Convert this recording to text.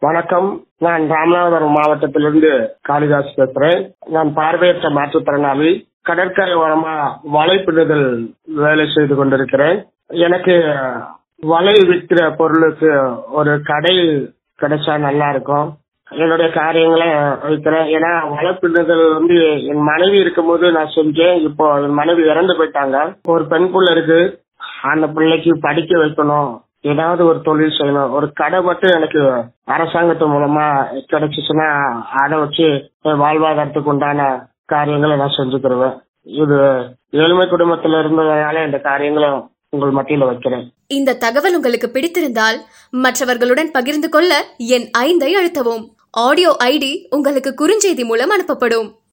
வணக்கம் நான் ராமநாதபுரம் மாவட்டத்திலிருந்து காளிதாஸ் பேசுறேன் நான் பார்வையற்ற மாற்றுத்திறனாளி கடற்கரை ஓரமா வலை பின்னுதல் வேலை செய்து கொண்டிருக்கிறேன் எனக்கு வலை விற்கிற பொருளுக்கு ஒரு கடை கிடைச்சா நல்லா இருக்கும் என்னுடைய காரியங்களை வைக்கிறேன் ஏன்னா வலை பின்னுதல் வந்து என் மனைவி இருக்கும்போது நான் செஞ்சேன் இப்போ என் மனைவி இறந்து போயிட்டாங்க ஒரு பெண் புள்ள இருக்கு அந்த பிள்ளைக்கு படிக்க வைக்கணும் ஏதாவது ஒரு தொழில் செய்யணும் ஒரு கடை மட்டும் எனக்கு அரசாங்கத்து மூலமா கிடைச்சிச்சுன்னா அதை வச்சு என் வாழ்வாதாரத்துக்கு உண்டான காரியங்களை நான் செஞ்சுக்கிருவேன் இது ஏழ்மை குடும்பத்துல இருந்ததுனால இந்த காரியங்களை உங்கள் மத்தியில வைக்கிறேன் இந்த தகவல் உங்களுக்கு பிடித்திருந்தால் மற்றவர்களுடன் பகிர்ந்து கொள்ள என் ஐந்தை அழுத்தவும் ஆடியோ ஐடி உங்களுக்கு குறுஞ்செய்தி மூலம் அனுப்பப்படும்